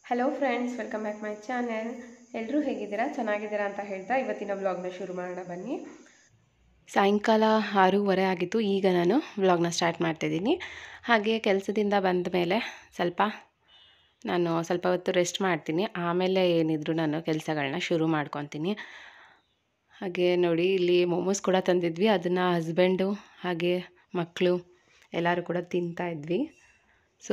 hello friends welcome back my channel ಎಲ್ಲರೂ ಹೇಗಿದ್ದೀರಾ ಚೆನ್ನಾಗಿದ್ದೀರಾ ಅಂತ ಹೇಳ್ತಾ ಇವತ್ತಿನ ವ್ಲಾಗ್ನ ಶುರು ಮಾಡೋಣ ಬನ್ನಿ ಸಾಯಂಕಾಲ ಆರೂವರೆ ಆಗಿತ್ತು ಈಗ ನಾನು ವ್ಲಾಗ್ನ ಸ್ಟಾರ್ಟ್ ಮಾಡ್ತಿದ್ದೀನಿ ಹಾಗೆ ಕೆಲಸದಿಂದ ಬಂದ ಮೇಲೆ ಸ್ವಲ್ಪ ನಾನು ಸ್ವಲ್ಪ ಹೊತ್ತು ರೆಸ್ಟ್ ಮಾಡ್ತೀನಿ ಆಮೇಲೆ ಏನಿದ್ರು ನಾನು ಕೆಲಸಗಳನ್ನ ಶುರು ಮಾಡ್ಕೊತೀನಿ ಹಾಗೆ ನೋಡಿ ಇಲ್ಲಿ ಮೋಮೋಸ್ ಕೂಡ ತಂದಿದ್ವಿ ಅದನ್ನು ಹಸ್ಬೆಂಡು ಹಾಗೆ ಮಕ್ಕಳು ಎಲ್ಲರೂ ಕೂಡ ತಿಂತಾ ಇದ್ವಿ ಸೊ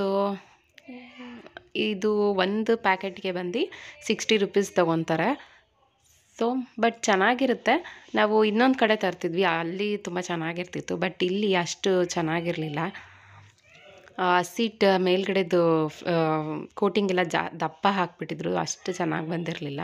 ಇದು ಒಂದು ಪ್ಯಾಕೆಟ್ಗೆ ಬಂದು ಸಿಕ್ಸ್ಟಿ ರುಪೀಸ್ ತೊಗೊತಾರೆ ಸೊ ಬಟ್ ಚೆನ್ನಾಗಿರುತ್ತೆ ನಾವು ಇನ್ನೊಂದು ಕಡೆ ತರ್ತಿದ್ವಿ ಅಲ್ಲಿ ತುಂಬ ಚೆನ್ನಾಗಿರ್ತಿತ್ತು ಬಟ್ ಇಲ್ಲಿ ಅಷ್ಟು ಚೆನ್ನಾಗಿರಲಿಲ್ಲ ಸೀಟ್ ಮೇಲ್ಗಡೆದು ಕೋಟಿಂಗ್ ಎಲ್ಲ ಜಾ ದಪ್ಪ ಹಾಕ್ಬಿಟ್ಟಿದ್ರು ಅಷ್ಟು ಚೆನ್ನಾಗಿ ಬಂದಿರಲಿಲ್ಲ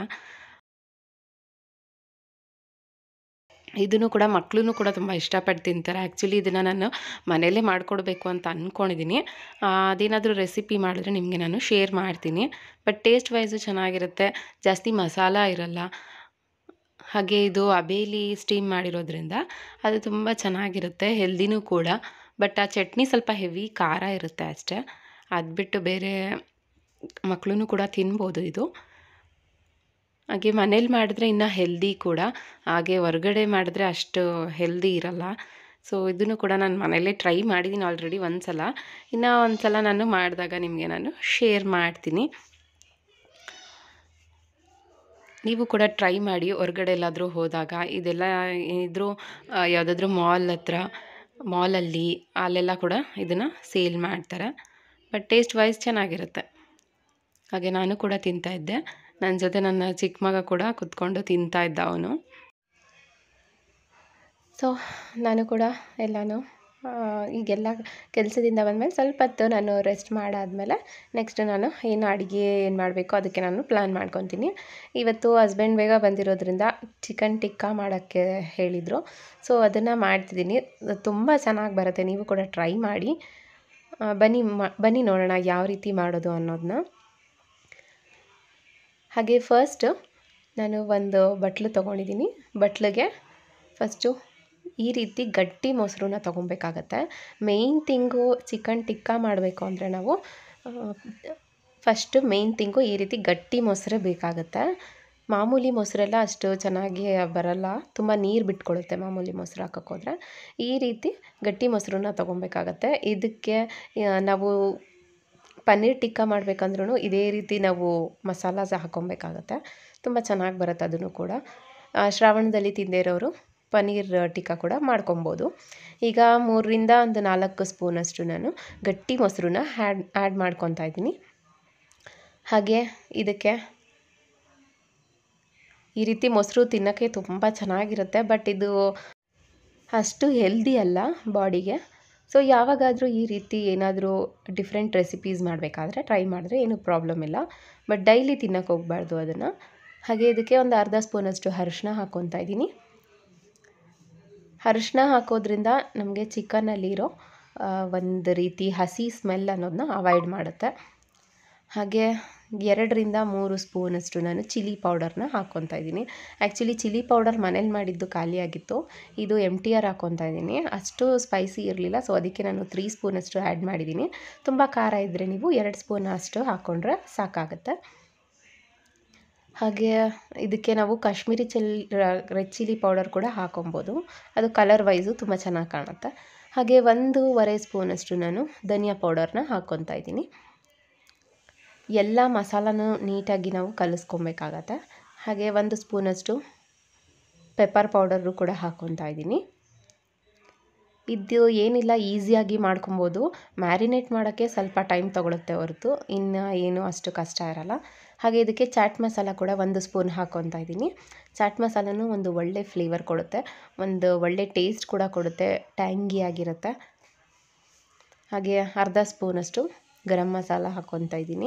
ಇದನ್ನು ಕೂಡ ಮಕ್ಕಳು ಕೂಡ ತುಂಬ ಇಷ್ಟಪಟ್ಟು ತಿಂತಾರೆ ಆ್ಯಕ್ಚುಲಿ ಇದನ್ನು ನಾನು ಮನೆಯಲ್ಲೇ ಮಾಡಿಕೊಡ್ಬೇಕು ಅಂತ ಅಂದ್ಕೊಂಡಿದ್ದೀನಿ ಅದೇನಾದರೂ ರೆಸಿಪಿ ಮಾಡಿದ್ರೆ ನಿಮಗೆ ನಾನು ಶೇರ್ ಮಾಡ್ತೀನಿ ಬಟ್ ಟೇಸ್ಟ್ ವೈಸು ಚೆನ್ನಾಗಿರುತ್ತೆ ಜಾಸ್ತಿ ಮಸಾಲ ಇರಲ್ಲ ಹಾಗೆ ಇದು ಅಬೇಲಿ ಸ್ಟೀಮ್ ಮಾಡಿರೋದ್ರಿಂದ ಅದು ತುಂಬ ಚೆನ್ನಾಗಿರುತ್ತೆ ಹೆಲ್ದಿನೂ ಕೂಡ ಬಟ್ ಆ ಚಟ್ನಿ ಸ್ವಲ್ಪ ಹೆವಿ ಖಾರ ಇರುತ್ತೆ ಅಷ್ಟೇ ಅದು ಬಿಟ್ಟು ಬೇರೆ ಮಕ್ಕಳು ಕೂಡ ತಿನ್ಬೋದು ಇದು ಹಾಗೆ ಮನೇಲಿ ಮಾಡಿದ್ರೆ ಇನ್ನೂ ಹೆಲ್ದಿ ಕೂಡ ಹಾಗೆ ಹೊರ್ಗಡೆ ಮಾಡಿದ್ರೆ ಅಷ್ಟು ಹೆಲ್ದಿ ಇರಲ್ಲ ಸೊ ಇದನ್ನು ಕೂಡ ನಾನು ಮನೇಲೇ ಟ್ರೈ ಮಾಡಿದ್ದೀನಿ ಆಲ್ರೆಡಿ ಒಂದು ಸಲ ಇನ್ನು ಒಂದು ಸಲ ನಾನು ಮಾಡಿದಾಗ ನಿಮಗೆ ನಾನು ಶೇರ್ ಮಾಡ್ತೀನಿ ನೀವು ಕೂಡ ಟ್ರೈ ಮಾಡಿ ಹೊರ್ಗಡೆ ಎಲ್ಲಾದರೂ ಹೋದಾಗ ಇದೆಲ್ಲ ಇದ್ರೂ ಯಾವುದಾದ್ರೂ ಮಾಲ್ ಹತ್ರ ಮಾಲಲ್ಲಿ ಅಲ್ಲೆಲ್ಲ ಕೂಡ ಇದನ್ನು ಸೇಲ್ ಮಾಡ್ತಾರೆ ಬಟ್ ಟೇಸ್ಟ್ ವೈಸ್ ಚೆನ್ನಾಗಿರುತ್ತೆ ಹಾಗೆ ನಾನು ಕೂಡ ತಿಂತಾಯಿದ್ದೆ ನನ್ನ ಜೊತೆ ನನ್ನ ಚಿಕ್ಕ ಮಗ ಕೂಡ ಕುತ್ಕೊಂಡು ತಿಂತಾ ಇದ್ದ ಅವನು ಸೊ ನಾನು ಕೂಡ ಎಲ್ಲನೂ ಈಗೆಲ್ಲ ಕೆಲಸದಿಂದ ಬಂದಮೇಲೆ ಸ್ವಲ್ಪ ಹೊತ್ತು ನಾನು ರೆಸ್ಟ್ ಮಾಡಾದಮೇಲೆ ನೆಕ್ಸ್ಟ್ ನಾನು ಏನು ಅಡುಗೆ ಏನು ಮಾಡಬೇಕು ಅದಕ್ಕೆ ನಾನು ಪ್ಲ್ಯಾನ್ ಮಾಡ್ಕೊತೀನಿ ಇವತ್ತು ಹಸ್ಬೆಂಡ್ ಬೇಗ ಬಂದಿರೋದ್ರಿಂದ ಚಿಕನ್ ಟಿಕ್ಕಾ ಮಾಡೋಕ್ಕೆ ಹೇಳಿದರು ಸೊ ಅದನ್ನು ಮಾಡ್ತಿದ್ದೀನಿ ತುಂಬ ಚೆನ್ನಾಗಿ ಬರುತ್ತೆ ನೀವು ಕೂಡ ಟ್ರೈ ಮಾಡಿ ಬನ್ನಿ ಬನ್ನಿ ನೋಡೋಣ ಯಾವ ರೀತಿ ಮಾಡೋದು ಅನ್ನೋದನ್ನ ಹಾಗೆ ಫಸ್ಟ್ ನಾನು ಒಂದು ಬಟ್ಲು ತೊಗೊಂಡಿದ್ದೀನಿ ಬಟ್ಲಿಗೆ ಫಸ್ಟು ಈ ರೀತಿ ಗಟ್ಟಿ ಮೊಸರನ್ನ ತೊಗೊಬೇಕಾಗತ್ತೆ ಮೇಯ್ನ್ ಥಿಂಗು ಚಿಕನ್ ಟಿಕ್ಕಾ ಮಾಡಬೇಕು ಅಂದರೆ ನಾವು ಫಸ್ಟು ಮೇಯ್ನ್ ಥಿಂಗು ಈ ರೀತಿ ಗಟ್ಟಿ ಮೊಸರೇ ಬೇಕಾಗುತ್ತೆ ಮಾಮೂಲಿ ಮೊಸರೆಲ್ಲ ಅಷ್ಟು ಚೆನ್ನಾಗಿ ಬರಲ್ಲ ತುಂಬ ನೀರು ಬಿಟ್ಕೊಳ್ಳುತ್ತೆ ಮಾಮೂಲಿ ಮೊಸರು ಹಾಕೋಕ್ಕೋದ್ರೆ ಈ ರೀತಿ ಗಟ್ಟಿ ಮೊಸರನ್ನ ತೊಗೊಬೇಕಾಗತ್ತೆ ಇದಕ್ಕೆ ನಾವು ಪನ್ನೀರ್ ಟಿಕ್ಕಾ ಮಾಡ್ಬೇಕಂದ್ರೂ ಇದೇ ರೀತಿ ನಾವು ಮಸಾಲ ಸಹ ಹಾಕ್ಕೊಬೇಕಾಗತ್ತೆ ತುಂಬ ಚೆನ್ನಾಗಿ ಬರುತ್ತೆ ಅದನ್ನು ಕೂಡ ಶ್ರಾವಣದಲ್ಲಿ ತಿಂದೇ ಇರೋರು ಪನ್ನೀರ್ ಟಿಕ್ಕಾ ಕೂಡ ಮಾಡ್ಕೊಬೋದು ಈಗ ಮೂರರಿಂದ ಒಂದು ನಾಲ್ಕು ಸ್ಪೂನಷ್ಟು ನಾನು ಗಟ್ಟಿ ಮೊಸರನ್ನ ಹ್ಯಾಡ್ ಆ್ಯಡ್ ಮಾಡ್ಕೊತಾ ಇದ್ದೀನಿ ಹಾಗೆ ಇದಕ್ಕೆ ಈ ರೀತಿ ಮೊಸರು ತಿನ್ನೋಕ್ಕೆ ತುಂಬ ಚೆನ್ನಾಗಿರುತ್ತೆ ಬಟ್ ಇದು ಅಷ್ಟು ಹೆಲ್ದಿ ಅಲ್ಲ ಬಾಡಿಗೆ ಸೊ ಯಾವಾಗಾದರೂ ಈ ರೀತಿ ಏನಾದರೂ ಡಿಫ್ರೆಂಟ್ ರೆಸಿಪೀಸ್ ಮಾಡಬೇಕಾದ್ರೆ ಟ್ರೈ ಮಾಡಿದ್ರೆ ಏನೂ ಪ್ರಾಬ್ಲಮ್ ಇಲ್ಲ ಬಟ್ ಡೈಲಿ ತಿನ್ನೋಕೆ ಹೋಗಬಾರ್ದು ಅದನ್ನು ಹಾಗೆ ಇದಕ್ಕೆ ಒಂದು ಅರ್ಧ ಸ್ಪೂನಷ್ಟು ಅರಿಶಿನ ಹಾಕ್ಕೊತಾ ಇದ್ದೀನಿ ಅರಿಶಿನ ಹಾಕೋದ್ರಿಂದ ನಮಗೆ ಚಿಕನಲ್ಲಿರೋ ಒಂದು ರೀತಿ ಹಸಿ ಸ್ಮೆಲ್ ಅನ್ನೋದನ್ನ ಅವಾಯ್ಡ್ ಮಾಡುತ್ತೆ ಹಾಗೆ ಎರಡರಿಂದ ಮೂರು ಸ್ಪೂನಷ್ಟು ನಾನು ಚಿಲ್ಲಿ ಪೌಡರ್ನ ಹಾಕ್ಕೊತಾ ಇದ್ದೀನಿ ಆ್ಯಕ್ಚುಲಿ ಚಿಲ್ಲಿ ಪೌಡರ್ ಮನೇಲಿ ಮಾಡಿದ್ದು ಖಾಲಿಯಾಗಿತ್ತು ಇದು ಎಮ್ ಟಿ ಆರ್ ಹಾಕ್ಕೊತಾ ಇದ್ದೀನಿ ಅಷ್ಟು ಸ್ಪೈಸಿ ಇರಲಿಲ್ಲ ಸೊ ಅದಕ್ಕೆ ನಾನು ತ್ರೀ ಸ್ಪೂನಷ್ಟು ಆ್ಯಡ್ ಮಾಡಿದ್ದೀನಿ ತುಂಬ ಖಾರ ಇದ್ದರೆ ನೀವು ಎರಡು ಸ್ಪೂನ್ ಅಷ್ಟು ಹಾಕ್ಕೊಂಡ್ರೆ ಸಾಕಾಗುತ್ತೆ ಹಾಗೆ ಇದಕ್ಕೆ ನಾವು Kashmiri chilli red chilli powder ಕೂಡ ಹಾಕೊಬೋದು ಅದು ಕಲರ್ ವೈಸು ತುಂಬ ಚೆನ್ನಾಗಿ ಕಾಣುತ್ತೆ ಹಾಗೆ ಒಂದೂವರೆ ಸ್ಪೂನಷ್ಟು ನಾನು ಧನಿಯಾ ಪೌಡರ್ನ ಹಾಕ್ಕೊತಾ ಇದ್ದೀನಿ ಎಲ್ಲ ಮಸಾಲನೂ ನೀಟಾಗಿ ನಾವು ಕಲಿಸ್ಕೊಬೇಕಾಗತ್ತೆ ಹಾಗೆ ಒಂದು ಸ್ಪೂನಷ್ಟು ಪೆಪ್ಪರ್ ಪೌಡರು ಕೂಡ ಹಾಕ್ಕೊತಾ ಇದ್ದೀನಿ ಇದು ಏನಿಲ್ಲ ಈಸಿಯಾಗಿ ಮಾಡ್ಕೊಬೋದು ಮ್ಯಾರಿನೇಟ್ ಮಾಡೋಕ್ಕೆ ಸ್ವಲ್ಪ ಟೈಮ್ ತೊಗೊಳುತ್ತೆ ಹೊರತು ಇನ್ನು ಏನೂ ಅಷ್ಟು ಕಷ್ಟ ಇರಲ್ಲ ಹಾಗೆ ಇದಕ್ಕೆ ಚಾಟ್ ಮಸಾಲ ಕೂಡ ಒಂದು ಸ್ಪೂನ್ ಹಾಕ್ಕೊತಾ ಇದ್ದೀನಿ ಚಾಟ್ ಮಸಾಲನೂ ಒಂದು ಒಳ್ಳೆ ಫ್ಲೇವರ್ ಕೊಡುತ್ತೆ ಒಂದು ಒಳ್ಳೆ ಟೇಸ್ಟ್ ಕೂಡ ಕೊಡುತ್ತೆ ಟ್ಯಾಂಗಿ ಆಗಿರುತ್ತೆ ಹಾಗೆ ಅರ್ಧ ಸ್ಪೂನಷ್ಟು ಗರಂ ಮಸಾಲ ಹಾಕ್ಕೊತಾ ಇದ್ದೀನಿ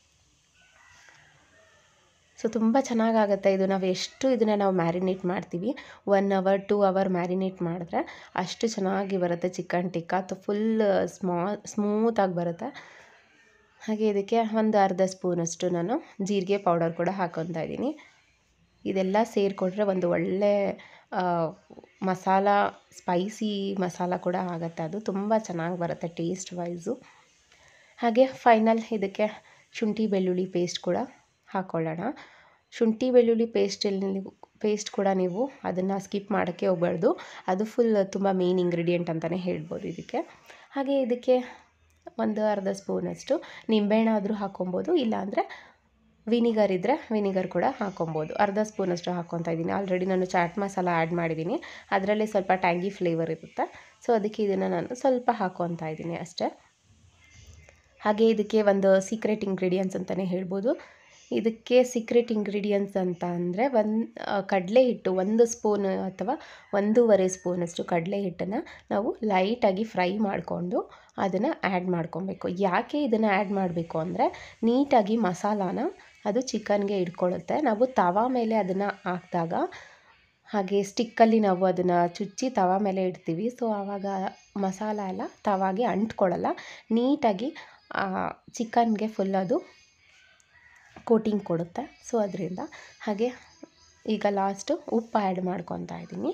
ಸೊ ತುಂಬ ಚೆನ್ನಾಗಾಗುತ್ತೆ ಇದು ನಾವು ಎಷ್ಟು ಇದನ್ನು ನಾವು ಮ್ಯಾರಿನೇಟ್ ಮಾಡ್ತೀವಿ one hour two hour marinate ಮಾಡಿದ್ರೆ ಅಷ್ಟು ಚೆನ್ನಾಗಿ ಬರುತ್ತೆ ಚಿಕನ್ ಟಿಕ್ಕಾ ಫುಲ್ ಸ್ಮಾ ಸ್ಮೂತಾಗಿ ಬರುತ್ತೆ ಹಾಗೆ ಇದಕ್ಕೆ ಒಂದು ಅರ್ಧ ಸ್ಪೂನಷ್ಟು ನಾನು ಜೀರಿಗೆ ಪೌಡರ್ ಕೂಡ ಹಾಕ್ಕೊತಾ ಇದ್ದೀನಿ ಇದೆಲ್ಲ ಸೇರಿಕೊಂಡ್ರೆ ಒಂದು ಒಳ್ಳೆ ಮಸಾಲ ಸ್ಪೈಸಿ ಮಸಾಲ ಕೂಡ ಆಗುತ್ತೆ ಅದು ತುಂಬ ಚೆನ್ನಾಗಿ ಬರುತ್ತೆ ಟೇಸ್ಟ್ ವೈಸು ಹಾಗೆ ಫೈನಲ್ ಇದಕ್ಕೆ ಶುಂಠಿ ಬೆಳ್ಳುಳ್ಳಿ ಪೇಸ್ಟ್ ಕೂಡ ಹಾಕ್ಕೊಳ್ಳೋಣ ಶುಂಠಿ ಬೆಳ್ಳುಳ್ಳಿ ಪೇಸ್ಟಲ್ಲಿ ನೀವು ಪೇಸ್ಟ್ ಕೂಡ ನೀವು ಅದನ್ನು ಸ್ಕಿಪ್ ಮಾಡೋಕ್ಕೆ ಹೋಗಬಾರ್ದು ಅದು ಫುಲ್ ತುಂಬ ಮೇನ್ ಇಂಗ್ರೀಡಿಯೆಂಟ್ ಅಂತಲೇ ಹೇಳ್ಬೋದು ಇದಕ್ಕೆ ಹಾಗೆ ಇದಕ್ಕೆ ಒಂದು ಅರ್ಧ ಸ್ಪೂನಷ್ಟು ನಿಂಬೆಹಣ್ಣು ಆದರೂ ಹಾಕ್ಕೊಬೋದು ಇಲ್ಲಾಂದರೆ ವಿನಿಗರ್ ಇದ್ದರೆ ವಿನಿಗರ್ ಕೂಡ ಹಾಕ್ಕೊಬೋದು ಅರ್ಧ ಸ್ಪೂನಷ್ಟು ಹಾಕ್ಕೊತಾ ಇದ್ದೀನಿ ಆಲ್ರೆಡಿ ನಾನು ಚಾಟ್ ಮಸಾಲ ಆ್ಯಡ್ ಮಾಡಿದ್ದೀನಿ ಅದರಲ್ಲೇ ಸ್ವಲ್ಪ ಟ್ಯಾಂಗಿ ಫ್ಲೇವರ್ ಇರುತ್ತೆ ಸೊ ಅದಕ್ಕೆ ಇದನ್ನು ನಾನು ಸ್ವಲ್ಪ ಹಾಕ್ಕೊತಾ ಇದ್ದೀನಿ ಅಷ್ಟೇ ಹಾಗೆ ಇದಕ್ಕೆ ಒಂದು ಸೀಕ್ರೆಟ್ ಇಂಗ್ರೀಡಿಯೆಂಟ್ಸ್ ಅಂತಲೇ ಹೇಳ್ಬೋದು ಇದಕ್ಕೆ ಸೀಕ್ರೆಟ್ ಇಂಗ್ರೀಡಿಯೆಂಟ್ಸ್ ಅಂತ ಅಂದರೆ ಒಂದು ಕಡಲೆ ಹಿಟ್ಟು ಒಂದು ಸ್ಪೂನ್ ಅಥವಾ ಒಂದೂವರೆ ಸ್ಪೂನಷ್ಟು ಕಡಲೆ ಹಿಟ್ಟನ್ನು ನಾವು ಲೈಟಾಗಿ ಫ್ರೈ ಮಾಡಿಕೊಂಡು ಅದನ್ನು ಆ್ಯಡ್ ಮಾಡ್ಕೊಬೇಕು ಯಾಕೆ ಇದನ್ನು ಆ್ಯಡ್ ಮಾಡಬೇಕು ಅಂದರೆ ನೀಟಾಗಿ ಮಸಾಲಾನ ಅದು ಚಿಕನ್ಗೆ ಇಟ್ಕೊಳ್ಳುತ್ತೆ ನಾವು ತವಾ ಮೇಲೆ ಅದನ್ನು ಹಾಕಿದಾಗ ಹಾಗೆ ಸ್ಟಿಕ್ಕಲ್ಲಿ ನಾವು ಅದನ್ನು ಚುಚ್ಚಿ ತವಾ ಮೇಲೆ ಇಡ್ತೀವಿ ಸೊ ಆವಾಗ ಮಸಾಲ ಎಲ್ಲ ತವಾಗೆ ಅಂಟ್ಕೊಳ್ಳಲ್ಲ ನೀಟಾಗಿ ಚಿಕನ್ಗೆ ಫುಲ್ ಅದು ಕೋಟಿಂಗ್ ಕೊಡುತ್ತೆ ಸೊ ಅದರಿಂದ ಹಾಗೆ ಈಗ ಲಾಸ್ಟು ಉಪ್ಪು ಆ್ಯಡ್ ಮಾಡ್ಕೊತಾ ಇದ್ದೀನಿ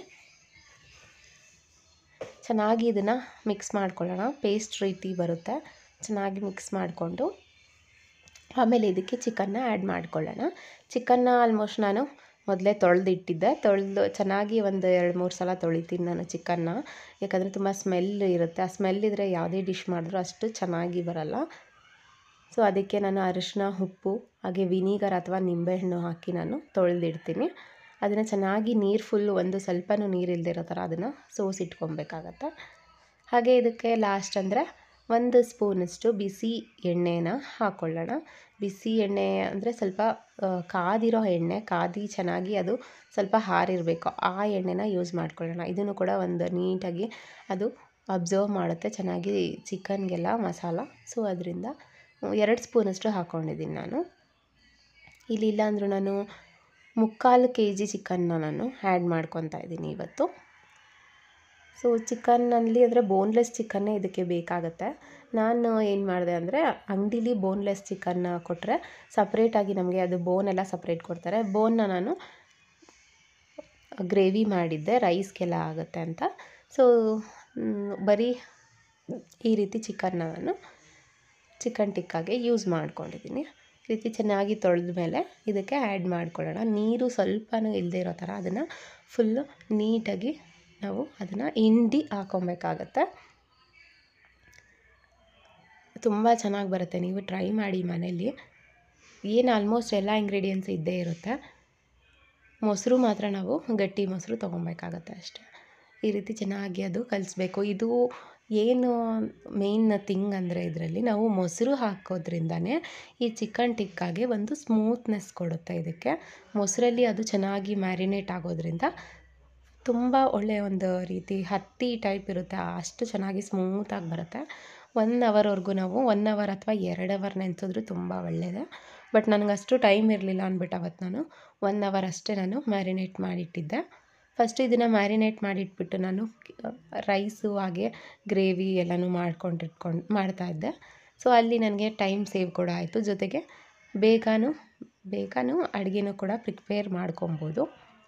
ಚೆನ್ನಾಗಿ ಇದನ್ನು ಮಿಕ್ಸ್ ಮಾಡ್ಕೊಳ್ಳೋಣ ಪೇಸ್ಟ್ ರೀತಿ ಬರುತ್ತೆ ಚೆನ್ನಾಗಿ ಮಿಕ್ಸ್ ಮಾಡಿಕೊಂಡು ಆಮೇಲೆ ಇದಕ್ಕೆ ಚಿಕನ್ನ ಆ್ಯಡ್ ಮಾಡ್ಕೊಳ್ಳೋಣ ಚಿಕನ್ನ ಆಲ್ಮೋಸ್ಟ್ ನಾನು ಮೊದಲೇ ತೊಳೆದಿಟ್ಟಿದ್ದೆ ತೊಳೆದು ಚೆನ್ನಾಗಿ ಒಂದು ಎರಡು ಮೂರು ಸಲ ತೊಳಿತೀನಿ ನಾನು ಚಿಕನ್ನ ಯಾಕಂದರೆ ತುಂಬ ಸ್ಮೆಲ್ ಇರುತ್ತೆ ಆ ಸ್ಮೆಲ್ ಇದ್ದರೆ ಯಾವುದೇ ಡಿಶ್ ಮಾಡಿದ್ರೂ ಅಷ್ಟು ಚೆನ್ನಾಗಿ ಬರಲ್ಲ ಸೊ ಅದಕ್ಕೆ ನಾನು ಅರಿಶಿನ ಉಪ್ಪು ಹಾಗೆ ವಿನಿಗರ್ ಅಥವಾ ನಿಂಬೆಹಣ್ಣು ಹಾಕಿ ನಾನು ತೊಳೆದಿಡ್ತೀನಿ ಅದನ್ನು ಚೆನ್ನಾಗಿ ನೀರು ಫುಲ್ಲು ಒಂದು ಸ್ವಲ್ಪನೂ ನೀರು ಇಲ್ಲದಿರೋ ಥರ ಅದನ್ನು ಸೋಸಿಟ್ಕೊಬೇಕಾಗತ್ತೆ ಹಾಗೆ ಇದಕ್ಕೆ ಲಾಸ್ಟ್ ಅಂದರೆ ಒಂದು ಸ್ಪೂನಷ್ಟು ಬಿಸಿ ಎಣ್ಣೆನ ಹಾಕ್ಕೊಳ್ಳೋಣ ಬಿಸಿ ಎಣ್ಣೆ ಅಂದರೆ ಸ್ವಲ್ಪ ಕಾದಿರೋ ಎಣ್ಣೆ ಕಾದಿ ಚೆನ್ನಾಗಿ ಅದು ಸ್ವಲ್ಪ ಹಾರಿರಬೇಕು ಆ ಎಣ್ಣೆನ ಯೂಸ್ ಮಾಡ್ಕೊಳ್ಳೋಣ ಇದನ್ನು ಕೂಡ ಒಂದು ನೀಟಾಗಿ ಅದು ಅಬ್ಸರ್ವ್ ಮಾಡುತ್ತೆ ಚೆನ್ನಾಗಿ ಚಿಕನ್ಗೆಲ್ಲ ಮಸಾಲ ಸೊ ಅದರಿಂದ ಎರಡು ಸ್ಪೂನಷ್ಟು ಹಾಕ್ಕೊಂಡಿದ್ದೀನಿ ನಾನು ಇಲ್ಲಿ ಇಲ್ಲಾಂದ್ರೂ ನಾನು ಮುಕ್ಕಾಲು ಕೆ ಜಿ ಚಿಕನ್ನ ನಾನು ಆ್ಯಡ್ ಮಾಡ್ಕೊತಾ ಇದ್ದೀನಿ ಇವತ್ತು ಸೊ ಚಿಕನ್ನಲ್ಲಿ ಅಂದರೆ ಬೋನ್ಲೆಸ್ ಚಿಕನ್ನೇ ಇದಕ್ಕೆ ಬೇಕಾಗುತ್ತೆ ನಾನು ಏನು ಮಾಡಿದೆ ಅಂದರೆ ಅಂಗಡೀಲಿ ಬೋನ್ಲೆಸ್ ಚಿಕನ್ನ ಕೊಟ್ಟರೆ ಸಪ್ರೇಟಾಗಿ ನಮಗೆ ಅದು ಬೋನೆಲ್ಲ ಸಪ್ರೇಟ್ ಕೊಡ್ತಾರೆ ಬೋನ್ನ ನಾನು ಗ್ರೇವಿ ಮಾಡಿದ್ದೆ ರೈಸ್ಗೆಲ್ಲ ಆಗುತ್ತೆ ಅಂತ ಸೊ ಬರೀ ಈ ರೀತಿ ಚಿಕನ್ನ ನಾನು ಚಿಕನ್ ಟಿಕ್ಕಾಗೆ ಯೂಸ್ ಮಾಡ್ಕೊಂಡಿದ್ದೀನಿ ಈ ರೀತಿ ಚೆನ್ನಾಗಿ ತೊಳೆದ ಮೇಲೆ ಇದಕ್ಕೆ ಆ್ಯಡ್ ಮಾಡ್ಕೊಳ್ಳೋಣ ನೀರು ಸ್ವಲ್ಪನೂ ಇಲ್ಲದೆ ಇರೋ ಥರ ಅದನ್ನು ಫುಲ್ಲು ನೀಟಾಗಿ ನಾವು ಅದನ್ನು ಹಿಂಡಿ ಹಾಕೊಬೇಕಾಗತ್ತೆ ತುಂಬ ಚೆನ್ನಾಗಿ ಬರುತ್ತೆ ನೀವು ಟ್ರೈ ಮಾಡಿ ಮನೇಲಿ ಏನು ಆಲ್ಮೋಸ್ಟ್ ಎಲ್ಲ ಇಂಗ್ರೀಡಿಯೆಂಟ್ಸ್ ಇದ್ದೇ ಇರುತ್ತೆ ಮೊಸರು ಮಾತ್ರ ನಾವು ಗಟ್ಟಿ ಮೊಸರು ತೊಗೊಬೇಕಾಗತ್ತೆ ಅಷ್ಟೇ ಈ ರೀತಿ ಚೆನ್ನಾಗಿ ಅದು ಕಲಿಸ್ಬೇಕು ಇದು ಏನು ಮೇಯ್ನ್ ಥಿಂಗ್ ಅಂದರೆ ಇದರಲ್ಲಿ ನಾವು ಮೊಸರು ಹಾಕೋದ್ರಿಂದನೇ ಈ ಚಿಕನ್ ಟಿಕ್ಕಾಗೆ ಒಂದು ಸ್ಮೂತ್ನೆಸ್ ಕೊಡುತ್ತೆ ಇದಕ್ಕೆ ಮೊಸರಲ್ಲಿ ಅದು ಚೆನ್ನಾಗಿ ಮ್ಯಾರಿನೇಟ್ ಆಗೋದ್ರಿಂದ ತುಂಬ ಒಳ್ಳೆಯ ಒಂದು ರೀತಿ ಹತ್ತಿ ಟೈಪ್ ಇರುತ್ತೆ ಅಷ್ಟು ಚೆನ್ನಾಗಿ ಸ್ಮೂತಾಗಿ ಬರುತ್ತೆ ಒನ್ ಅವರ್ವರೆಗೂ ನಾವು ಒನ್ ಅವರ್ ಅಥವಾ ಎರಡು ಅವರ್ ನೆನೆಸಿದ್ರು ತುಂಬ ಒಳ್ಳೆಯದು ಬಟ್ ನನಗೆ ಅಷ್ಟು ಟೈಮ್ ಇರಲಿಲ್ಲ ಅಂದ್ಬಿಟ್ಟು ಅವತ್ತು ನಾನು ಒನ್ ಅವರ್ ಅಷ್ಟೇ ನಾನು ಮ್ಯಾರಿನೇಟ್ ಮಾಡಿಟ್ಟಿದ್ದೆ ಫಸ್ಟ್ ಇದನ್ನು ಮ್ಯಾರಿನೇಟ್ ಮಾಡಿಟ್ಬಿಟ್ಟು ನಾನು ರೈಸು ಹಾಗೆ ಗ್ರೇವಿ ಎಲ್ಲನೂ ಮಾಡ್ಕೊಂಡು ಇಟ್ಕೊಂಡು ಮಾಡ್ತಾಯಿದ್ದೆ ಸೊ ಅಲ್ಲಿ ನನಗೆ ಟೈಮ್ ಸೇವ್ ಕೂಡ ಆಯಿತು ಜೊತೆಗೆ ಬೇಗನೂ ಬೇಗನೂ ಅಡುಗೆನೂ ಕೂಡ ಪ್ರಿಪೇರ್ ಮಾಡ್ಕೊಬೋದು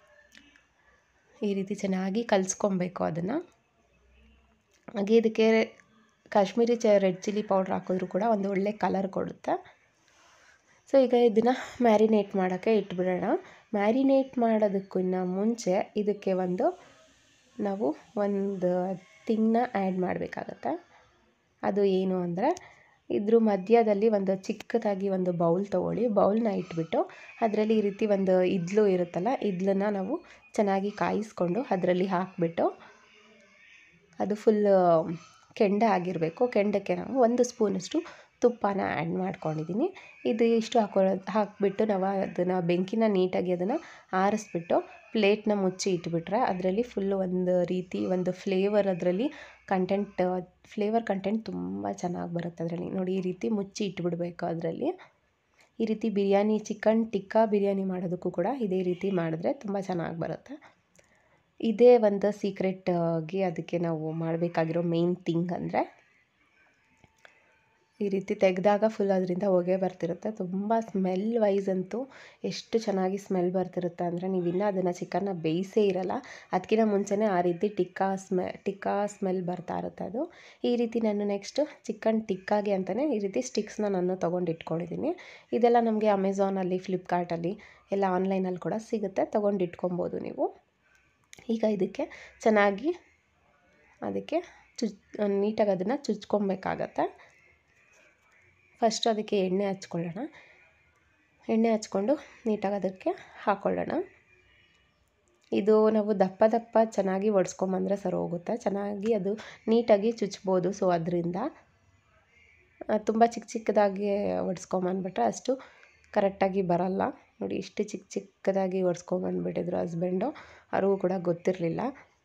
ಈ ರೀತಿ ಚೆನ್ನಾಗಿ ಕಲಿಸ್ಕೊಬೇಕು ಅದನ್ನು ಹಾಗೆ ಇದಕ್ಕೆ ಕಾಶ್ಮೀರಿ ಚ ರೆಡ್ ಚಿಲ್ಲಿ ಪೌಡ್ರ್ ಹಾಕಿದ್ರು ಕೂಡ ಒಂದು ಒಳ್ಳೆ ಕಲರ್ ಕೊಡುತ್ತೆ ಸೊ ಈಗ ಇದನ್ನು ಮ್ಯಾರಿನೇಟ್ ಮಾಡೋಕ್ಕೆ ಇಟ್ಬಿಡೋಣ ಮ್ಯಾರಿನೇಟ್ ಮಾಡೋದಕ್ಕಿಂತ ಮುಂಚೆ ಇದಕ್ಕೆ ಒಂದು ನಾವು ಒಂದು ಥಿಂಗ್ನ ಆ್ಯಡ್ ಮಾಡಬೇಕಾಗತ್ತೆ ಅದು ಏನು ಅಂದರೆ ಇದ್ರ ಮಧ್ಯದಲ್ಲಿ ಒಂದು ಚಿಕ್ಕದಾಗಿ ಒಂದು ಬೌಲ್ ತೊಗೊಳ್ಳಿ ಬೌಲ್ನ ಇಟ್ಬಿಟ್ಟು ಅದರಲ್ಲಿ ಈ ರೀತಿ ಒಂದು ಇದ್ಲು ಇರುತ್ತಲ್ಲ ಇದ್ಲನ್ನು ನಾವು ಚೆನ್ನಾಗಿ ಕಾಯಿಸ್ಕೊಂಡು ಅದರಲ್ಲಿ ಹಾಕಿಬಿಟ್ಟು ಅದು ಫುಲ್ ಕೆಂಡ ಆಗಿರಬೇಕು ಕೆಂಡಕ್ಕೆ ನಾವು ಒಂದು ಸ್ಪೂನಷ್ಟು ತುಪ್ಪನ ಆ್ಯಡ್ ಮಾಡ್ಕೊಂಡಿದ್ದೀನಿ ಇದು ಇಷ್ಟು ಹಾಕೊಳ್ಳೋದು ಹಾಕಿಬಿಟ್ಟು ನಾವು ಅದನ್ನು ಬೆಂಕಿನ ನೀಟಾಗಿ ಅದನ್ನು ಆರಿಸ್ಬಿಟ್ಟು ಪ್ಲೇಟ್ನ ಮುಚ್ಚಿ ಇಟ್ಬಿಟ್ರೆ ಅದರಲ್ಲಿ ಫುಲ್ಲು ಒಂದು ರೀತಿ ಒಂದು ಫ್ಲೇವರ್ ಅದರಲ್ಲಿ ಕಂಟೆಂಟ್ ಫ್ಲೇವರ್ ಕಂಟೆಂಟ್ ತುಂಬ ಚೆನ್ನಾಗಿ ಬರುತ್ತೆ ಅದರಲ್ಲಿ ನೋಡಿ ಈ ರೀತಿ ಮುಚ್ಚಿ ಇಟ್ಬಿಡಬೇಕು ಅದರಲ್ಲಿ ಈ ರೀತಿ ಬಿರಿಯಾನಿ ಚಿಕನ್ ಟಿಕ್ಕಾ ಬಿರಿಯಾನಿ ಮಾಡೋದಕ್ಕೂ ಕೂಡ ಇದೇ ರೀತಿ ಮಾಡಿದ್ರೆ ತುಂಬ ಚೆನ್ನಾಗಿ ಬರುತ್ತೆ ಇದೇ ಒಂದು ಸೀಕ್ರೆಟ್ಗೆ ಅದಕ್ಕೆ ನಾವು ಮಾಡಬೇಕಾಗಿರೋ ಮೇನ್ ಥಿಂಗ್ ಅಂದರೆ ಈ ರೀತಿ ತೆಗೆದಾಗ ಫುಲ್ ಅದರಿಂದ ಹೊಗೆ ಬರ್ತಿರುತ್ತೆ ತುಂಬ ಸ್ಮೆಲ್ ವೈಸ್ ಅಂತೂ ಎಷ್ಟು ಚೆನ್ನಾಗಿ ಸ್ಮೆಲ್ ಬರ್ತಿರುತ್ತೆ ಅಂದರೆ ನೀವು ಇನ್ನೂ ಅದನ್ನು ಚಿಕನ್ನ ಬೇಯಿಸೇ ಇರಲ್ಲ ಅದಕ್ಕಿಂತ ಮುಂಚೆನೇ ಆ ರೀತಿ ಟಿಕ್ಕಾ ಸ್ಮೆ ಟಿಕ್ಕಾ ಸ್ಮೆಲ್ ಬರ್ತಾ ಇರುತ್ತೆ ಅದು ಈ ರೀತಿ ನಾನು ನೆಕ್ಸ್ಟ್ ಚಿಕನ್ ಟಿಕ್ಕಾಗೆ ಅಂತಲೇ ಈ ರೀತಿ ಸ್ಟಿಕ್ಸ್ನ ನಾನು ತೊಗೊಂಡು ಇಟ್ಕೊಂಡಿದ್ದೀನಿ ಇದೆಲ್ಲ ನಮಗೆ ಅಮೆಝಾನಲ್ಲಿ ಫ್ಲಿಪ್ಕಾರ್ಟಲ್ಲಿ ಎಲ್ಲ ಆನ್ಲೈನಲ್ಲಿ ಕೂಡ ಸಿಗುತ್ತೆ ತೊಗೊಂಡು ಇಟ್ಕೊಬೋದು ನೀವು ಈಗ ಇದಕ್ಕೆ ಚೆನ್ನಾಗಿ ಅದಕ್ಕೆ ಚುಚ್ ನೀಟಾಗಿ ಅದನ್ನು ಚುಚ್ಕೊಬೇಕಾಗತ್ತೆ ಫಸ್ಟ್ ಅದಕ್ಕೆ ಎಣ್ಣೆ ಹಚ್ಕೊಳ್ಳೋಣ ಎಣ್ಣೆ ಹಚ್ಕೊಂಡು ನೀಟಾಗಿ ಅದಕ್ಕೆ ಹಾಕ್ಕೊಳ್ಳೋಣ ಇದು ನಾವು ದಪ್ಪ ದಪ್ಪ ಚೆನ್ನಾಗಿ ಒಡ್ಸ್ಕೊಂಬಂದರೆ ಸರಿ ಹೋಗುತ್ತೆ ಚೆನ್ನಾಗಿ ಅದು ನೀಟಾಗಿ ಚುಚ್ಬೋದು ಸೊ ಅದರಿಂದ ತುಂಬ ಚಿಕ್ಕ ಚಿಕ್ಕದಾಗಿ ಒಡ್ಸ್ಕೊಂಬಂದ್ಬಿಟ್ರೆ ಅಷ್ಟು ಕರೆಕ್ಟಾಗಿ ಬರಲ್ಲ ನೋಡಿ ಇಷ್ಟು ಚಿಕ್ಕ ಚಿಕ್ಕದಾಗಿ ಒಡ್ಸ್ಕೊಂಬಂದ್ಬಿಟ್ಟಿದ್ರು ಹಸ್ಬೆಂಡು ಅವ್ರಿಗೂ ಕೂಡ ಗೊತ್ತಿರಲಿಲ್ಲ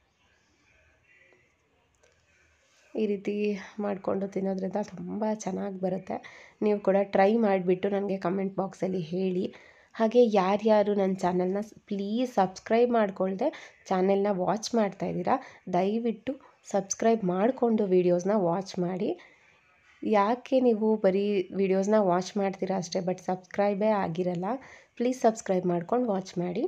ಈ ರೀತಿ ಮಾಡಿಕೊಂಡು ತಿನ್ನೋದ್ರಿಂದ ತುಂಬ ಚೆನ್ನಾಗಿ ಬರುತ್ತೆ ನೀವು ಕೂಡ ಟ್ರೈ ಮಾಡಿಬಿಟ್ಟು ನನಗೆ ಕಮೆಂಟ್ ಬಾಕ್ಸಲ್ಲಿ ಹೇಳಿ ಹಾಗೆ ಯಾರ್ಯಾರು ನನ್ನ ಚಾನಲ್ನ ಪ್ಲೀಸ್ ಸಬ್ಸ್ಕ್ರೈಬ್ ಮಾಡಿಕೊಳ್ದೆ ಚಾನೆಲ್ನ ವಾಚ್ ಮಾಡ್ತಾಯಿದ್ದೀರಾ ದಯವಿಟ್ಟು ಸಬ್ಸ್ಕ್ರೈಬ್ ಮಾಡಿಕೊಂಡು ವೀಡಿಯೋಸ್ನ ವಾಚ್ ಮಾಡಿ ಯಾಕೆ ನೀವು ಬರೀ ವೀಡಿಯೋಸ್ನ ವಾಚ್ ಮಾಡ್ತೀರಾ ಅಷ್ಟೇ ಬಟ್ ಸಬ್ಸ್ಕ್ರೈಬೇ ಆಗಿರಲ್ಲ ಪ್ಲೀಸ್ ಸಬ್ಸ್ಕ್ರೈಬ್ ಮಾಡ್ಕೊಂಡು ವಾಚ್ ಮಾಡಿ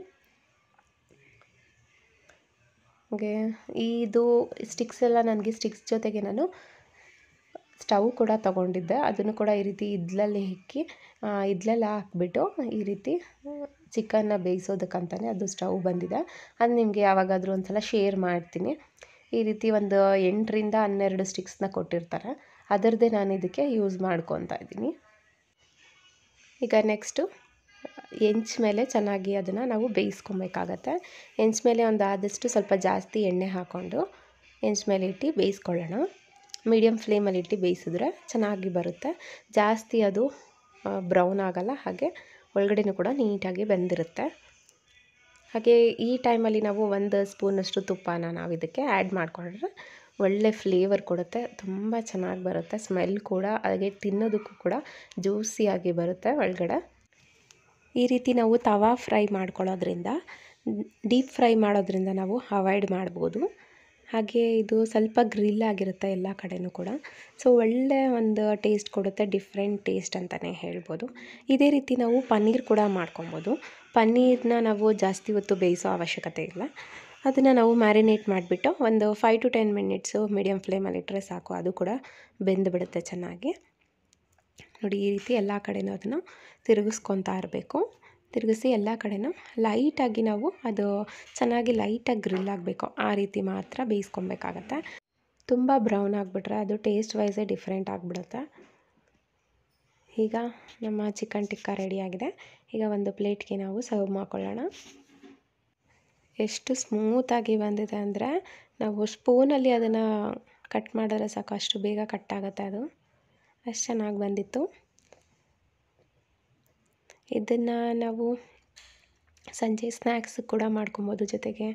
ಹಾಗೆ ಇದು ಸ್ಟಿಕ್ಸ್ ಎಲ್ಲ ನನಗೆ ಸ್ಟಿಕ್ಸ್ ಜೊತೆಗೆ ನಾನು ಸ್ಟವ್ ಕೂಡ ತೊಗೊಂಡಿದ್ದೆ ಅದನ್ನು ಕೂಡ ಈ ರೀತಿ ಇದ್ಲಲ್ಲಿ ಇಕ್ಕಿ ಇದ್ಲೆಲ್ಲ ಹಾಕ್ಬಿಟ್ಟು ಈ ರೀತಿ ಚಿಕನ್ನ ಬೇಯಿಸೋದಕ್ಕಂತಲೇ ಅದು ಸ್ಟವ್ ಬಂದಿದೆ ಅದು ನಿಮಗೆ ಯಾವಾಗಾದರೂ ಒಂದು ಸಲ ಶೇರ್ ಮಾಡ್ತೀನಿ ಈ ರೀತಿ ಒಂದು ಎಂಟರಿಂದ ಹನ್ನೆರಡು ಸ್ಟಿಕ್ಸ್ನ ಕೊಟ್ಟಿರ್ತಾರೆ ಅದರದ್ದೇ ನಾನು ಇದಕ್ಕೆ ಯೂಸ್ ಮಾಡ್ಕೊತಾ ಇದ್ದೀನಿ ಈಗ ನೆಕ್ಸ್ಟು ಹೆಂಚ್ ಮೇಲೆ ಚೆನ್ನಾಗಿ ಅದನ್ನು ನಾವು ಬೇಯಿಸ್ಕೊಬೇಕಾಗತ್ತೆ ಹೆಂಚ್ ಮೇಲೆ ಒಂದು ಆದಷ್ಟು ಸ್ವಲ್ಪ ಜಾಸ್ತಿ ಎಣ್ಣೆ ಹಾಕ್ಕೊಂಡು ಹೆಂಚ್ ಮೇಲೆ ಇಟ್ಟು ಬೇಯಿಸ್ಕೊಳ್ಳೋಣ ಮೀಡಿಯಮ್ ಫ್ಲೇಮಲ್ಲಿ ಇಟ್ಟು ಬೇಯಿಸಿದ್ರೆ ಚೆನ್ನಾಗಿ ಬರುತ್ತೆ ಜಾಸ್ತಿ ಅದು ಬ್ರೌನ್ ಆಗಲ್ಲ ಹಾಗೆ ಒಳಗಡೆನೂ ಕೂಡ ನೀಟಾಗಿ ಬೆಂದಿರುತ್ತೆ ಹಾಗೆ ಈ ಟೈಮಲ್ಲಿ ನಾವು ಒಂದು ಸ್ಪೂನಷ್ಟು ತುಪ್ಪನ ನಾವು ಇದಕ್ಕೆ ಆ್ಯಡ್ ಮಾಡಿಕೊಂಡ್ರೆ ಒಳ್ಳೆ ಫ್ಲೇವರ್ ಕೊಡುತ್ತೆ ತುಂಬ ಚೆನ್ನಾಗಿ ಬರುತ್ತೆ ಸ್ಮೆಲ್ ಕೂಡ ಹಾಗೆ ತಿನ್ನೋದಕ್ಕೂ ಕೂಡ ಜ್ಯೂಸಿಯಾಗಿ ಬರುತ್ತೆ ಒಳಗಡೆ ಈ ರೀತಿ ನಾವು ತವಾ ಫ್ರೈ ಮಾಡ್ಕೊಳ್ಳೋದ್ರಿಂದ ಡೀಪ್ ಫ್ರೈ ಮಾಡೋದ್ರಿಂದ ನಾವು ಅವಾಯ್ಡ್ ಮಾಡ್ಬೋದು ಹಾಗೆ ಇದು ಸ್ವಲ್ಪ ಗ್ರಿಲ್ ಆಗಿರುತ್ತೆ ಎಲ್ಲ ಕಡೆನೂ ಕೂಡ ಸೊ ಒಳ್ಳೆ ಒಂದು ಟೇಸ್ಟ್ ಕೊಡುತ್ತೆ ಡಿಫ್ರೆಂಟ್ ಟೇಸ್ಟ್ ಅಂತಲೇ ಹೇಳ್ಬೋದು ಇದೇ ರೀತಿ ನಾವು ಪನ್ನೀರ್ ಕೂಡ ಮಾಡ್ಕೊಬೋದು ಪನ್ನೀರನ್ನ ನಾವು ಜಾಸ್ತಿ ಹೊತ್ತು ಬೇಯಿಸೋ ಅವಶ್ಯಕತೆ ಇಲ್ಲ ಅದನ್ನು ನಾವು ಮ್ಯಾರಿನೇಟ್ ಮಾಡಿಬಿಟ್ಟು ಒಂದು five to ten minutes medium ಫ್ಲೇಮಲ್ಲಿ ಇಟ್ಟರೆ ಸಾಕು ಅದು ಕೂಡ ಬೆಂದು ಬಿಡುತ್ತೆ ಚೆನ್ನಾಗಿ ನೋಡಿ ಈ ರೀತಿ ಎಲ್ಲ ಕಡೆನೂ ಅದನ್ನು ತಿರುಗಿಸ್ಕೊತಾ ಇರಬೇಕು ತಿರುಗಿಸಿ ಎಲ್ಲ ಕಡೆನೂ ಲೈಟಾಗಿ ನಾವು ಅದು ಚೆನ್ನಾಗಿ ಲೈಟಾಗಿ ಗ್ರಿಲ್ ಆಗಬೇಕು ಆ ರೀತಿ ಮಾತ್ರ ಬೇಯಿಸ್ಕೊಬೇಕಾಗತ್ತೆ ತುಂಬ ಬ್ರೌನ್ ಆಗಿಬಿಟ್ರೆ ಅದು ಟೇಸ್ಟ್ ವೈಸೇ ಡಿಫ್ರೆಂಟ್ ಆಗಿಬಿಡುತ್ತೆ ಈಗ ನಮ್ಮ ಚಿಕನ್ ಟಿಕ್ಕಾ ರೆಡಿಯಾಗಿದೆ ಈಗ ಒಂದು ಪ್ಲೇಟ್ಗೆ ನಾವು ಸರ್ವ್ ಮಾಡ್ಕೊಳ್ಳೋಣ ಎಷ್ಟು ಸ್ಮೂತಾಗಿ ಬಂದಿದೆ ಅಂದರೆ ನಾವು ಸ್ಪೂನಲ್ಲಿ ಅದನ್ನು ಕಟ್ ಮಾಡಿದ್ರೆ ಸಾಕು ಅಷ್ಟು ಬೇಗ ಕಟ್ ಆಗುತ್ತೆ ಅದು ಅಷ್ಟು ಚೆನ್ನಾಗಿ ಬಂದಿತ್ತು ಇದನ್ನು ನಾವು ಸಂಜೆ ಸ್ನ್ಯಾಕ್ಸ್ ಕೂಡ ಮಾಡ್ಕೊಬೋದು ಜೊತೆಗೆ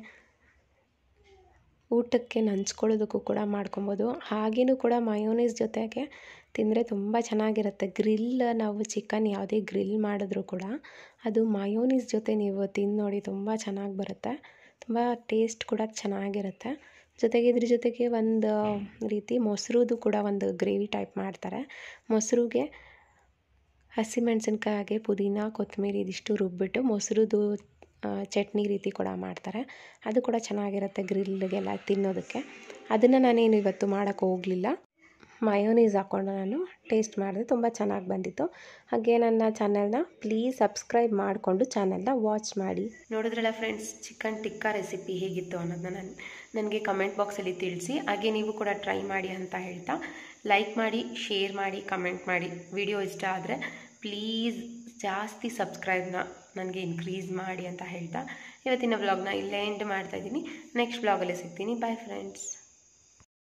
ಊಟಕ್ಕೆ ನಂಚ್ಕೊಳ್ಳೋದಕ್ಕೂ ಕೂಡ ಮಾಡ್ಕೊಬೋದು ಹಾಗೇನೂ ಕೂಡ ಮಯೋನೀಸ್ ಜೊತೆಗೆ ತಿಂದರೆ ತುಂಬ ಚೆನ್ನಾಗಿರುತ್ತೆ ಗ್ರಿಲ್ ನಾವು ಚಿಕನ್ ಯಾವುದೇ ಗ್ರಿಲ್ ಮಾಡಿದ್ರೂ ಕೂಡ ಅದು ಮಯೋನೀಸ್ ಜೊತೆ ನೀವು ತಿಂದು ನೋಡಿ ತುಂಬ ಚೆನ್ನಾಗಿ ಬರುತ್ತೆ ತುಂಬ ಟೇಸ್ಟ್ ಕೂಡ ಚೆನ್ನಾಗಿರುತ್ತೆ ಜೊತೆಗೆ ಇದ್ರ ಜೊತೆಗೆ ಒಂದು ರೀತಿ ಮೊಸರುದು ಕೂಡ ಒಂದು ಗ್ರೇವಿ ಟೈಪ್ ಮಾಡ್ತಾರೆ ಮೊಸರುಗೆ ಹಸಿಮೆಣ್ಸಿನ್ಕಾಯಿ ಹಾಗೆ ಪುದೀನ ಕೊತ್ತಂಬರಿ ಇದಿಷ್ಟು ರುಬ್ಬಿಟ್ಟು ಮೊಸರುದು ಚಟ್ನಿ ರೀತಿ ಕೂಡ ಮಾಡ್ತಾರೆ ಅದು ಕೂಡ ಚೆನ್ನಾಗಿರುತ್ತೆ ಗ್ರಿಲ್ಗೆಲ್ಲ ತಿನ್ನೋದಕ್ಕೆ ಅದನ್ನು ನಾನೇನು ಇವತ್ತು ಮಾಡೋಕ್ಕೆ ಹೋಗಲಿಲ್ಲ ಮಯೋನೀಸ್ ಹಾಕ್ಕೊಂಡು ನಾನು ಟೇಸ್ಟ್ ಮಾಡಿದೆ ತುಂಬ ಚೆನ್ನಾಗಿ ಬಂದಿತ್ತು ಹಾಗೆ ನನ್ನ ಚಾನಲ್ನ ಪ್ಲೀಸ್ ಸಬ್ಸ್ಕ್ರೈಬ್ ಮಾಡಿಕೊಂಡು ಚಾನಲ್ನ ವಾಚ್ ಮಾಡಿ ನೋಡಿದ್ರಲ್ಲ ಫ್ರೆಂಡ್ಸ್ ಚಿಕನ್ ಟಿಕ್ಕಾ ರೆಸಿಪಿ ಹೇಗಿತ್ತು ಅನ್ನೋದನ್ನ ನಾನು ನನಗೆ ಕಮೆಂಟ್ ಬಾಕ್ಸಲ್ಲಿ ತಿಳಿಸಿ ಹಾಗೆ ನೀವು ಕೂಡ ಟ್ರೈ ಮಾಡಿ ಅಂತ ಹೇಳ್ತಾ ಲೈಕ್ ಮಾಡಿ ಶೇರ್ ಮಾಡಿ ಕಮೆಂಟ್ ಮಾಡಿ ವಿಡಿಯೋ ಇಷ್ಟ ಆದರೆ ಪ್ಲೀಸ್ ಜಾಸ್ತಿ ಸಬ್ಸ್ಕ್ರೈಬ್ನ ನನಗೆ ಇನ್ಕ್ರೀಸ್ ಮಾಡಿ ಅಂತ ಹೇಳ್ತಾ ಇವತ್ತಿನ ವ್ಲಾಗ್ನ ಇಲ್ಲೇ ಎಂಡ್ ಮಾಡ್ತಾಯಿದ್ದೀನಿ ನೆಕ್ಸ್ಟ್ ವ್ಲಾಗಲ್ಲಿ ಸಿಗ್ತೀನಿ ಬಾಯ್ ಫ್ರೆಂಡ್ಸ್